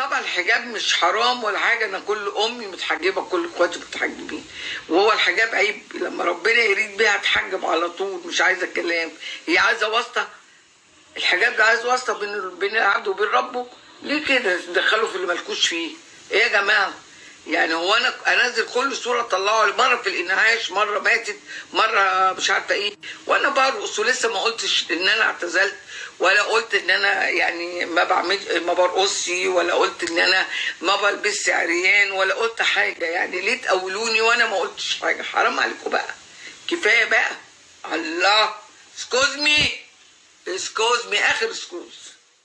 طبعا الحجاب مش حرام ولا حاجه انا كل امي متحجبه كل اخواتي متحجبين وهو الحجاب عيب لما ربنا يريد بيها تحجب على طول مش عايزه كلام هي عايزه واسطه الحجاب ده عايز واسطه بين بين العبد وبين ربه ليه كده تدخلوا في اللي مالكوش فيه ايه يا جماعه يعني هو انا انزل كل صوره اطلعها مره في الانعاش مره ماتت مره مش عارفه ايه وانا برقص ولسه ما قلتش ان انا اعتزلت ولا قلت ان انا يعني ما بعمل ما برقصش ولا قلت ان انا ما بلبسش عريان ولا قلت حاجه يعني ليه تقولوني وانا ما قلتش حاجه حرام عليكم بقى كفايه بقى الله اسكوز مي اسكوز مي اخر اسكوز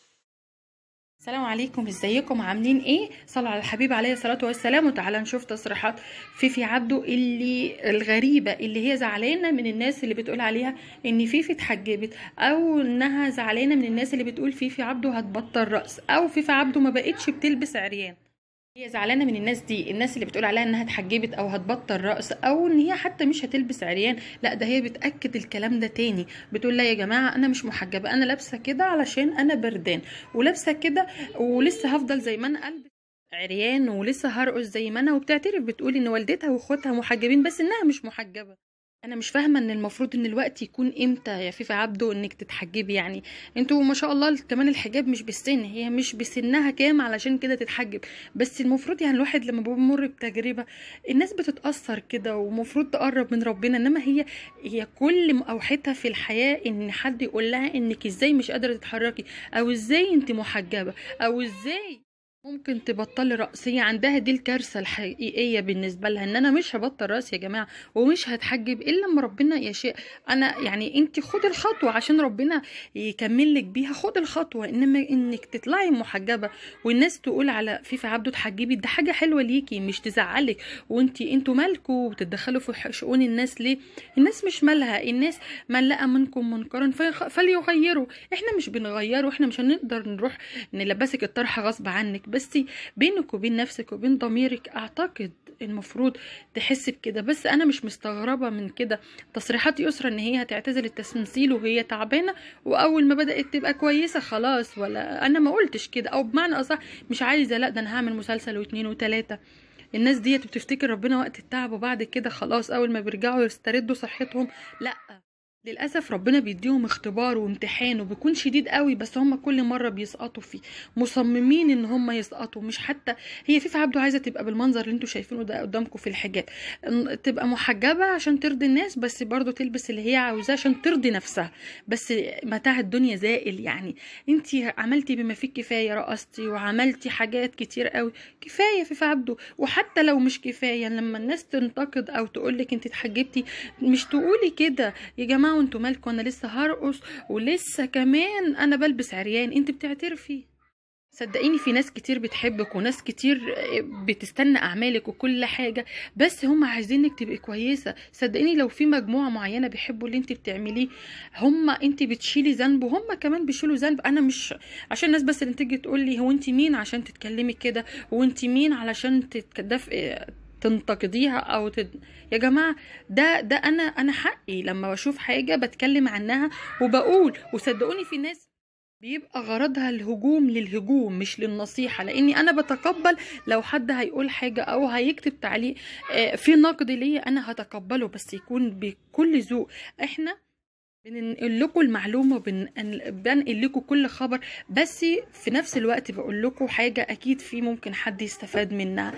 السلام عليكم ازيكم عاملين ايه صلوا على الحبيب عليه الصلاه والسلام وتعالى نشوف تصريحات فيفي عبده اللي الغريبه اللي هي زعلانه من الناس اللي بتقول عليها ان فيفي اتحجبت او انها زعلانه من الناس اللي بتقول فيفي عبده هتبطل رقص او فيفي عبده ما بقتش بتلبس عريان هي زعلانه من الناس دي الناس اللي بتقول عليها انها اتحجبت او هتبطل رقص او ان هي حتى مش هتلبس عريان لا ده هي بتاكد الكلام ده تاني بتقول لا يا جماعه انا مش محجبه انا لابسه كده علشان انا بردان ولابسه كده ولسه هفضل زي ما انا البس عريان ولسه هرقص زي ما انا وبتعترف بتقول ان والدتها واخواتها محجبين بس انها مش محجبه انا مش فاهمه ان المفروض ان الوقت يكون امتى يا فيفا عبده انك تتحجبي يعني انتوا ما شاء الله كمان الحجاب مش بالسن هي مش بسنها كام علشان كده تتحجب بس المفروض يعني الواحد لما بيمر بتجربه الناس بتتاثر كده ومفروض تقرب من ربنا انما هي هي كل اوحتها في الحياه ان حد يقول لها انك ازاي مش قادره تتحركي او ازاي انت محجبه او ازاي ممكن تبطلي رقص هي عندها دي الكارثه الحقيقيه بالنسبه لها ان انا مش هبطل رقص يا جماعه ومش هتحجب الا لما ربنا يشاء انا يعني انت خد الخطوه عشان ربنا يكمل لك بيها خد الخطوه انما انك تطلعي محجبه والناس تقول على فيفا عبده اتحجبي ده حاجه حلوه ليكي مش تزعلك وانت انتوا مالكوا وتتدخلوا في شؤون الناس ليه الناس مش مالها الناس من لقى منكم منكرا فليغيروا احنا مش بنغيره احنا مش هنقدر نروح نلبسك الطرحه غصب عنك بس بينك وبين نفسك وبين ضميرك اعتقد المفروض تحس بكده بس انا مش مستغربه من كده تصريحات يسرى ان هي هتعتزل التمثيل وهي تعبانه واول ما بدات تبقى كويسه خلاص ولا انا ما قلتش كده او بمعنى اصح مش عايزه لا ده انا هعمل مسلسل واثنين وثلاثه الناس ديت بتفتكر ربنا وقت التعب وبعد كده خلاص اول ما بيرجعوا يستردوا صحتهم لا للاسف ربنا بيديهم اختبار وامتحان وبيكون شديد قوي بس هم كل مره بيسقطوا فيه مصممين ان هم يسقطوا مش حتى هي فيفا عبده عايزه تبقى بالمنظر اللي انتوا شايفينه ده قدامكم في الحجاب تبقى محجبه عشان ترضي الناس بس برضو تلبس اللي هي عاوزاه عشان ترضي نفسها بس متاع الدنيا زائل يعني انت عملتي بما فيك كفايه رقصتي وعملتي حاجات كتير قوي كفايه فيفا عبده وحتى لو مش كفايه لما الناس تنتقد او تقول لك انت اتحجبتي مش تقولي كده يا جماعه وانتوا مالكوا انا لسه هرقص ولسه كمان انا بلبس عريان انت بتعترفي صدقيني في ناس كتير بتحبك وناس كتير بتستنى اعمالك وكل حاجه بس هم عايزينك تبقي كويسه صدقيني لو في مجموعه معينه بيحبوا اللي انت بتعمليه هم انت بتشيلي ذنب وهم كمان بيشيلوا ذنب انا مش عشان الناس بس اللي تيجي تقول لي هو انت مين عشان تتكلمي كده وانت مين علشان تتدفئ تنتقديها او تد... يا جماعه ده ده انا انا حقي لما بشوف حاجه بتكلم عنها وبقول وصدقوني في ناس بيبقى غرضها الهجوم للهجوم مش للنصيحه لاني انا بتقبل لو حد هيقول حاجه او هيكتب تعليق في نقد ليا انا هتقبله بس يكون بكل ذوق احنا بننقل لكم المعلومة وبنقل لكم كل خبر بس في نفس الوقت بقول لكم حاجة أكيد في ممكن حد يستفاد منها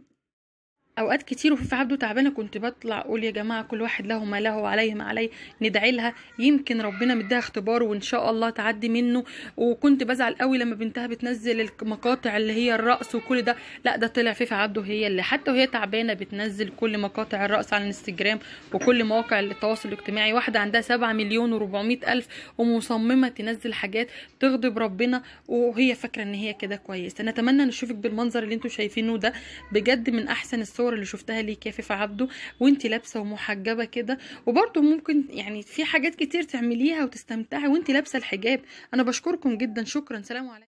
اوقات كتير وفي عبده تعبانه كنت بطلع اقول يا جماعه كل واحد له ما له وعليه ما عليه ندعي لها يمكن ربنا مديها اختبار وان شاء الله تعدي منه وكنت بزعل قوي لما بنتها بتنزل المقاطع اللي هي الرقص وكل ده لا ده طلع فيفا عبده هي اللي حتى وهي تعبانه بتنزل كل مقاطع الرقص على الانستجرام وكل مواقع التواصل الاجتماعي واحده عندها 7 مليون و400 الف ومصممه تنزل حاجات تغضب ربنا وهي فاكره ان هي كده كويسه نتمنى نشوفك بالمنظر اللي انتم شايفينه ده بجد من احسن الصور اللي شفتها ليك يا فيفا عبده وانت لابسه ومحجبه كده وبرده ممكن يعني في حاجات كتير تعمليها وتستمتعي وانت لابسه الحجاب انا بشكركم جدا شكرا سلام عليكم